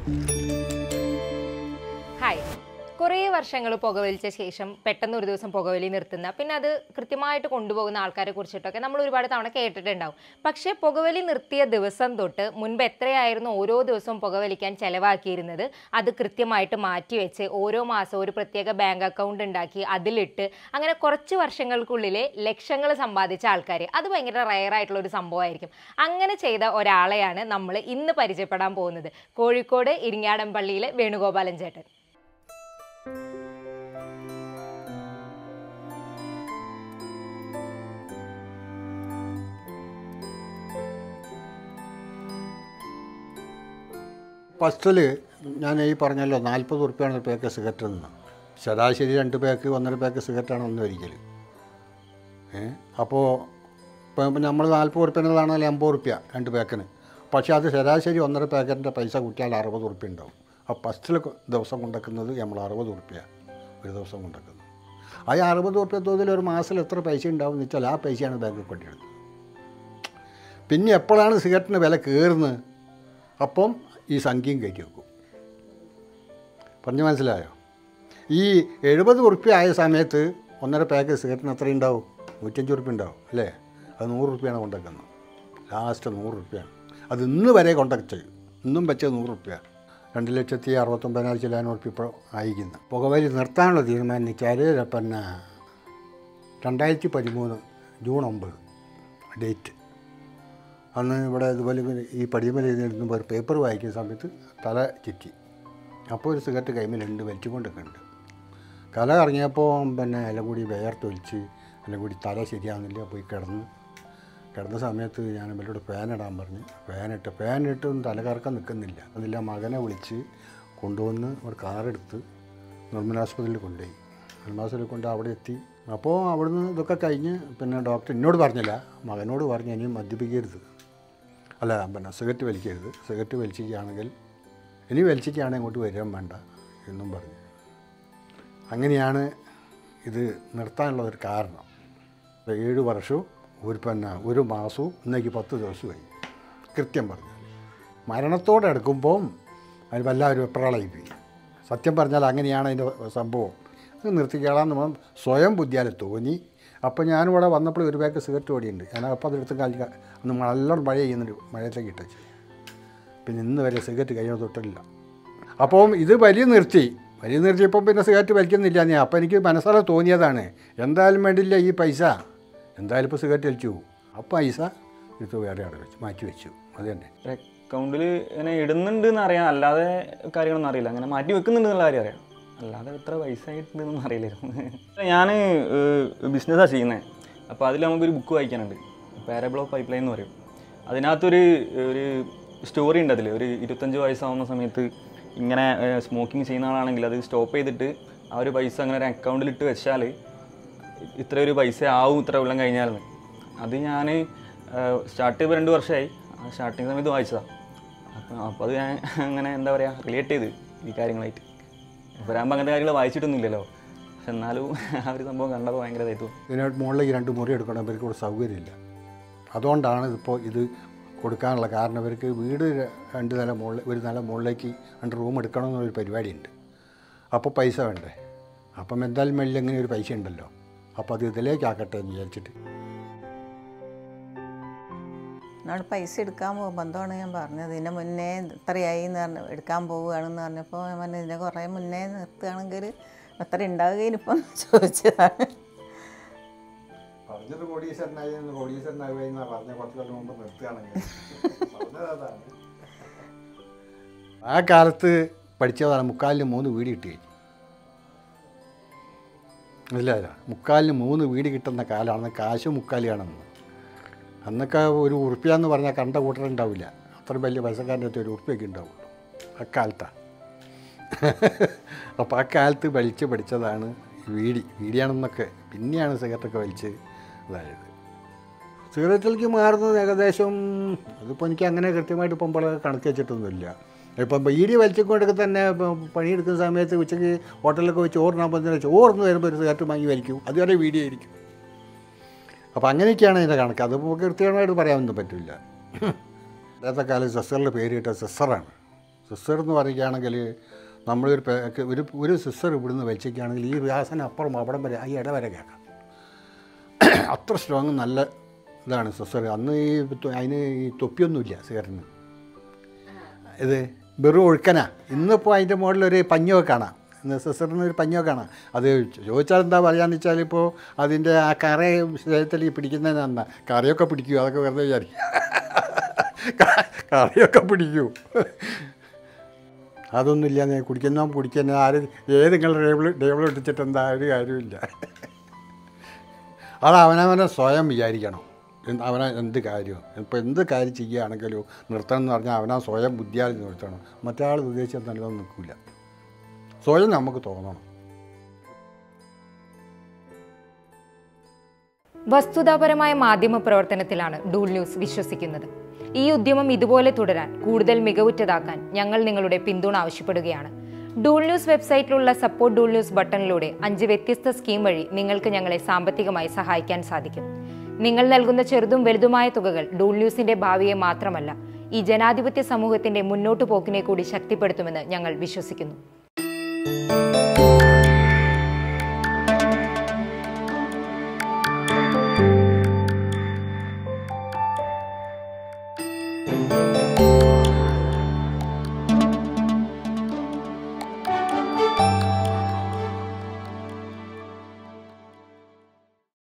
hi കുറേ വർഷങ്ങൾ പുകവലിച്ച ശേഷം പെട്ടെന്ന് ഒരു ദിവസം പുകവലി നിർത്തുന്ന പിന്നെ അത് കൃത്യമായിട്ട് കൊണ്ടുപോകുന്ന ആൾക്കാരെ കുറിച്ചിട്ടൊക്കെ നമ്മൾ ഒരുപാട് തവണ കേട്ടിട്ടുണ്ടാവും പക്ഷേ പുകവലി നിർത്തിയ ദിവസം തൊട്ട് മുൻപ് എത്രയായിരുന്നു ഓരോ ദിവസവും പുകവലിക്കാൻ ചെലവാക്കിയിരുന്നത് അത് കൃത്യമായിട്ട് മാറ്റിവെച്ച് ഓരോ മാസവും ഒരു പ്രത്യേക ബാങ്ക് അക്കൗണ്ട് ഉണ്ടാക്കി അതിലിട്ട് അങ്ങനെ കുറച്ച് വർഷങ്ങൾക്കുള്ളിൽ ലക്ഷങ്ങൾ സമ്പാദിച്ച ആൾക്കാർ അത് ഭയങ്കര റയർ ആയിട്ടുള്ള ഒരു സംഭവമായിരിക്കും അങ്ങനെ ചെയ്ത ഒരാളെയാണ് നമ്മൾ ഇന്ന് പരിചയപ്പെടാൻ പോകുന്നത് കോഴിക്കോട് ഇരിങ്ങാടൻപള്ളിയിലെ വേണുഗോപാലൻ ചേട്ടൻ ഫസ്റ്റിൽ ഞാൻ ഈ പറഞ്ഞല്ലോ നാൽപ്പത് ഉറുപ്പ്യാണ് ഒരു പാക്ക് സിഗരറ്റ് എന്ന് ശരാശരി രണ്ട് പാക്ക് ഒന്നര പാക്ക് സിഗരറ്റാണ് ഒന്ന് ഒരിക്കൽ ഏ അപ്പോൾ ഇപ്പം നമ്മൾ നാൽപ്പത് ഉറുപ്പ്യൻ്റെതാണെങ്കിൽ എൺപത് ഉറുപ്പ്യ രണ്ട് പാക്കിന് പക്ഷേ അത് ശരാശരി ഒന്നര പാക്കറ്റിൻ്റെ പൈസ കൂട്ടിയാൽ അറുപത് ഉറുപ്പ്യ ഉണ്ടാവും അപ്പോൾ ഫസ്റ്റിൽ ദിവസം കൊണ്ടുവെക്കുന്നത് നമ്മൾ അറുപത് ഉറുപ്പ്യ ഒരു ദിവസം കൊണ്ടുവെക്കുന്നത് ആ ഈ അറുപത് ഉറുപ്പ്യ തോതിൽ ഒരു മാസത്തിൽ എത്ര പൈസ ഉണ്ടാവും എന്ന് വെച്ചാൽ ആ പൈസയാണ് ബാങ്കിൽ കൊണ്ടിടുന്നത് പിന്നെ എപ്പോഴാണ് സിഗരറ്റിന് വില കയറുന്നത് അപ്പം ഈ സംഖ്യയും കയറ്റി വെക്കും പറഞ്ഞു മനസ്സിലായോ ഈ എഴുപത് ഉറുപ്പ്യ ആയ സമയത്ത് ഒന്നര പാക്ക് സിഗരറ്റിന് എത്ര ഉണ്ടാവും നൂറ്റഞ്ച് ഉറുപ്പ്യ ഉണ്ടാവും അല്ലേ അത് നൂറ് ഉറുപ്പ്യാണ് കൊണ്ടുവെക്കുന്നത് ലാസ്റ്റ് നൂറ് ഉറുപ്പ്യാണ് അത് ഇന്ന് വരെ കൊണ്ടുവച്ചത് ഇന്നും വെച്ചത് നൂറ് ഉറുപ്പ്യ രണ്ട് ലക്ഷത്തി അറുപത്തൊമ്പതിനായിരം ചില്ലാനും ഉറുപ്പ്യ ഇപ്പോൾ ആയിരിക്കുന്നു പുകവലി നിർത്താനുള്ള തീരുമാനം എന്ന് വെച്ചാൽ പിന്നെ രണ്ടായിരത്തി പതിമൂന്ന് ജൂൺ ഒമ്പത് ഡേറ്റ് അന്ന് ഇവിടെ ഇതുപോലെ ഇങ്ങനെ ഈ പടിയമല എഴുതിയിരുന്ന ഒരു പേപ്പർ വായിക്കുന്ന സമയത്ത് തല ചുറ്റി അപ്പോൾ ഒരു സിഗരറ്റ് കൈമിലുണ്ട് വലിച്ചുകൊണ്ടൊക്കെ ഉണ്ട് കല ഇറങ്ങിയപ്പോൾ പിന്നെ എല്ലാം കൂടി വേർത്തൊലിച്ച് എല്ലാം കൂടി തല ശരിയാവുന്നില്ല പോയി കിടന്ന് കിടന്ന സമയത്ത് ഞാൻ ഇവരോട് ഫാൻ ഇടാൻ പറഞ്ഞു ഫാനിട്ട് ഫാനിട്ടും തല കറക്കാൻ നിൽക്കുന്നില്ല അതില്ല മകനെ വിളിച്ച് കൊണ്ടുവന്ന് ഒരു കാറെടുത്ത് നിർമ്മല ആശുപത്രിയിൽ കൊണ്ടുപോയി നിർമ്മല ആശുപത്രിയിൽ കൊണ്ട് അവിടെ എത്തി അപ്പോൾ അവിടുന്ന് ഇതൊക്കെ കഴിഞ്ഞ് പിന്നെ ഡോക്ടർ എന്നോട് പറഞ്ഞില്ല മകനോട് പറഞ്ഞു ഇനിയും മദ്യപിക്കരുത് അല്ല പിന്നെ സിഗരറ്റ് വലിക്കരുത് സിഗരറ്റ് വലിച്ചിരിക്കുകയാണെങ്കിൽ ഇനി വലിച്ചിരിക്കുകയാണെങ്കിൽ ഇങ്ങോട്ട് വരാൻ വേണ്ട എന്നും പറഞ്ഞു അങ്ങനെയാണ് ഇത് നിർത്താനുള്ള ഒരു കാരണം ഏഴ് വർഷവും ഒരു പിന്നെ ഒരു മാസവും ഇന്നേക്ക് പത്ത് ദിവസമായി കൃത്യം പറഞ്ഞാൽ മരണത്തോടെ അടുക്കുമ്പം അതിന് വല്ലാതൊരു വെപ്രാളായിപ്പോയി സത്യം പറഞ്ഞാൽ അങ്ങനെയാണ് അതിൻ്റെ സംഭവം ഇത് നിർത്തിക്കാളാന്ന് നമ്മൾ സ്വയം ബുദ്ധിയാൽ തോന്നി അപ്പോൾ ഞാനിവിടെ വന്നപ്പോൾ ഒരു പാക്ക് സിഗരറ്റ് ഓടിയുണ്ട് ഞാൻ അപ്പോൾ അതെടുത്ത് കാലി അന്ന് നല്ലോണം മഴ ചെയ്യുന്നൊരു മഴയത്തേക്ക് ഇട്ടച്ച് പിന്നെ ഇന്ന് വരെ സിഗരറ്റ് കഴിഞ്ഞ തൊട്ടില്ല അപ്പം ഇത് വലിയ നിർത്തി വലിയ നിർത്തിയപ്പം പിന്നെ സിഗരറ്റ് വലിക്കുന്നില്ല ഞാൻ അപ്പോൾ എനിക്ക് മനസ്സാലെ തോന്നിയതാണ് എന്തായാലും വേണ്ടില്ല ഈ പൈസ എന്തായാലും ഇപ്പോൾ സിഗരറ്റ് വലിച്ചു പോകും ആ പൈസ എടുത്ത് വേറെ അവിടെ വെച്ചു മാറ്റി വെച്ചു അത് തന്നെ അക്കൗണ്ടിൽ ഇങ്ങനെ ഇടുന്നുണ്ട് എന്ന് അറിയാം അല്ലാതെ കാര്യങ്ങളൊന്നും അറിയില്ല അങ്ങനെ മാറ്റി വെക്കുന്നുണ്ട് എന്നുള്ള കാര്യം അറിയാം അല്ലാതെ എത്ര പൈസ ആയിട്ടുണ്ടെന്നൊന്നും അറിയില്ലായിരുന്നു ഞാൻ ബിസിനസ്സാണ് ചെയ്യുന്നത് അപ്പോൾ അതിൽ നമുക്കൊരു ബുക്ക് വായിക്കാനുണ്ട് പാരബിൾ ഓഫ് പൈപ്പ് ലൈൻ എന്ന് പറയും അതിനകത്തൊരു ഒരു സ്റ്റോറി ഉണ്ട് അതിൽ ഒരു ഇരുപത്തഞ്ച് വയസ്സാവുന്ന സമയത്ത് ഇങ്ങനെ സ്മോക്കിംഗ് ചെയ്യുന്ന ആളാണെങ്കിൽ അത് സ്റ്റോപ്പ് ചെയ്തിട്ട് ആ ഒരു പൈസ അങ്ങനെ ഒരു അക്കൗണ്ടിലിട്ട് വെച്ചാൽ ഇത്ര ഒരു പൈസ ആവും ഇത്ര കൊല്ലം കഴിഞ്ഞാലെന്ന് അത് ഞാൻ സ്റ്റാർട്ട് ചെയ്ത് രണ്ട് വർഷമായി ആ സ്റ്റാർട്ടിങ് സമയത്ത് വായിച്ചതാണ് അപ്പം അപ്പോൾ അത് ഞാൻ അങ്ങനെ എന്താ പറയുക റിലേറ്റ് ചെയ്ത് ഈ കാര്യങ്ങളായിട്ട് അപ്പോൾ വരാകുമ്പോൾ അങ്ങനത്തെ കാര്യങ്ങൾ വായിച്ചിട്ടൊന്നുമില്ലല്ലോ പക്ഷെ എന്നാലും ആ ഒരു സംഭവം കണ്ടപ്പോൾ ഭയങ്കര ഇതായി തോന്നി ഇതിനായിട്ട് മുകളിലേക്ക് രണ്ട് മുറി എടുക്കണം ഇവർക്ക് ഇവിടെ സൗകര്യമില്ല അതുകൊണ്ടാണ് ഇതിപ്പോൾ ഇത് കൊടുക്കാനുള്ള കാരണം ഇവർക്ക് വീട് ര- രണ്ട് നില മുകളിൽ ഒരു നില മുകളിലേക്ക് രണ്ട് റൂം എടുക്കണം എന്നൊരു പരിപാടിയുണ്ട് അപ്പോൾ പൈസ വേണ്ടേ അപ്പം എന്തായാലും മേളിൽ എങ്ങനെ ഒരു പൈസ ഉണ്ടല്ലോ അപ്പോൾ അത് ഇതിലേക്കാക്കട്ടെ എന്ന് വിചാരിച്ചിട്ട് എന്നോട് പൈസ എടുക്കാൻ പോകുമ്പോൾ എന്താണ് ഞാൻ പറഞ്ഞത് ഇതിന് മുന്നേ ഇത്രയായി എന്ന് പറഞ്ഞ് എടുക്കാൻ പോവുകയാണെന്ന് പറഞ്ഞപ്പോൾ ഞാൻ പറഞ്ഞു ഇതിനെ കുറേ മുന്നേ നിർത്തുകയാണെങ്കിൽ എത്ര ഉണ്ടാവുകയിനിപ്പം ചോദിച്ചതാണ് പറഞ്ഞത് കോടീശ്വരനായി കോടീശ്വരനായി പറഞ്ഞ കുറച്ച് കൊല്ലം മുമ്പ് നിർത്തുകയാണെങ്കിൽ ആ കാലത്ത് പഠിച്ചതാണ് മുക്കാലിന് മൂന്ന് വീട് കിട്ടി മനസ്സിലായില്ല മുക്കാലിന് മൂന്ന് വീട് കിട്ടുന്ന കാലമാണ് കാശ് മുക്കാലിയാണെന്ന് അന്നൊക്കെ ഒരു ഉറുപ്പ്യ എന്ന് പറഞ്ഞാൽ കണ്ട കൂട്ടരുണ്ടാവില്ല അത്ര വലിയ പൈസക്കാരൻ്റെ അടുത്ത് ഒരു ഉറുപ്പ്യൊക്കെ ഉണ്ടാവുള്ളൂ അക്കാലത്താണ് അപ്പോൾ ആ കാലത്ത് വലിച്ച് പഠിച്ചതാണ് വീടി വീടിയാണെന്നൊക്കെ പിന്നെയാണ് സിഗരറ്റൊക്കെ വലിച്ച് ഇതായത് സിഗരറ്റിലേക്ക് മാറുന്നത് ഏകദേശം അതിപ്പോൾ എനിക്ക് അങ്ങനെ കൃത്യമായിട്ട് ഇപ്പം പോലെ കണക്ക് വെച്ചിട്ടൊന്നുമില്ല ഇപ്പം ബീഡി വലിച്ചുകൊണ്ടൊക്കെ തന്നെ ഇപ്പം പണിയെടുക്കുന്ന സമയത്ത് ഉച്ചയ്ക്ക് ഹോട്ടലിലൊക്കെ പോയി ചോറിനാകുമ്പോൾ തന്നെ ചോറിന് വരുമ്പോൾ ഒരു സിഗരറ്റ് വാങ്ങി വലിക്കും അതുവരെ വീഡിയോ ആയിരിക്കും അപ്പോൾ അങ്ങനെയൊക്കെയാണ് അതിൻ്റെ കണക്ക് അത് നമുക്ക് കൃത്യമായിട്ട് പറയാനൊന്നും പറ്റില്ല ഇന്നത്തെ കാലത്ത് സെസ്സറിൻ്റെ പേര് കിട്ടിയ സെസ്സറാണ് സിസ്റ്റർ എന്ന് പറയുകയാണെങ്കിൽ നമ്മളൊരു പേ- ഒരു ഒരു സിസ്റ്റർ ഇവിടുന്ന് വെച്ചേക്കുകയാണെങ്കിൽ ഈ വ്യാസന അപ്പുറം അവിടം വരെ ഈ ഇട വരെ കേൾക്കാം അത്ര സ്ട്രോങ് നല്ല ഇതാണ് സിസ്റ്റർ അന്ന് ഈ തൊ- അതിന് ഈ തൊപ്പിയൊന്നുമില്ല സിഗരറ്റിന് ഇത് വെറും ഒഴുക്കനാ ഇന്നിപ്പോൾ അതിൻ്റെ മുകളിൽ ഒരു പഞ്ഞൊക്കെ കാണാം ഇന്ന് സിസ്റ്ററിന് ഒരു പഞ്ഞൊക്കെ കാണാം അത് ചോദിച്ചാൽ എന്താ പറയാന്ന് വെച്ചാൽ ഇപ്പോൾ അതിൻ്റെ ആ കറ ശരീരത്തിൽ ഈ പിടിക്കുന്നതിന് എന്നാ കറിയൊക്കെ പിടിക്കൂ അതൊക്കെ വെറുതെ വിചാരിക്കും ക- കറിയൊക്കെ പിടിക്കൂ അതൊന്നുമില്ല ഞാൻ കുടിക്കുന്ന കുടിക്കുന്ന ആര് ഏത് നിങ്ങൾ ടേബിൾ ടേബിൾ ഇട്ടിട്ട് എന്താ ഒരു കാര്യമില്ല അത് അവനവനെ സ്വയം വിചാരിക്കണം എന്ത് അവനെ എന്ത് കാര്യം ഇപ്പോൾ എന്ത് കാര്യം ചെയ്യുകയാണെങ്കിലും നിർത്തണം എന്ന് പറഞ്ഞാൽ അവനാ സ്വയം ബുദ്ധിയാൽ നിർത്തണം മറ്റാൾ ഉദ്ദേശിച്ചാൽ നല്ലതൊന്നും നിൽക്കില്ല സ്വയം നമുക്ക് തോന്നണം വസ്തുതാപരമായ മാധ്യമ പ്രവർത്തനത്തിലാണ് ഡൂൾ ന്യൂസ് വിശ്വസിക്കുന്നത് ഈ ഉദ്യമം ഇതുപോലെ തുടരാൻ കൂടുതൽ മികവുറ്റതാക്കാൻ ഞങ്ങൾ നിങ്ങളുടെ പിന്തുണ ആവശ്യപ്പെടുകയാണ് ഡൂൾ ന്യൂസ് വെബ്സൈറ്റിലുള്ള സപ്പോർട്ട് ഡൂൾ ന്യൂസ് ബട്ടണിലൂടെ അഞ്ച് വ്യത്യസ്ത സ്കീം വഴി നിങ്ങൾക്ക് ഞങ്ങളെ സാമ്പത്തികമായി സഹായിക്കാൻ സാധിക്കും നിങ്ങൾ നൽകുന്ന ചെറുതും വലുതുമായ തുകകൾ ഡൂൾ ന്യൂസിന്റെ ഭാവിയെ മാത്രമല്ല ഈ ജനാധിപത്യ സമൂഹത്തിന്റെ മുന്നോട്ടു പോക്കിനെ കൂടി ശക്തിപ്പെടുത്തുമെന്ന് ഞങ്ങൾ വിശ്വസിക്കുന്നു ആ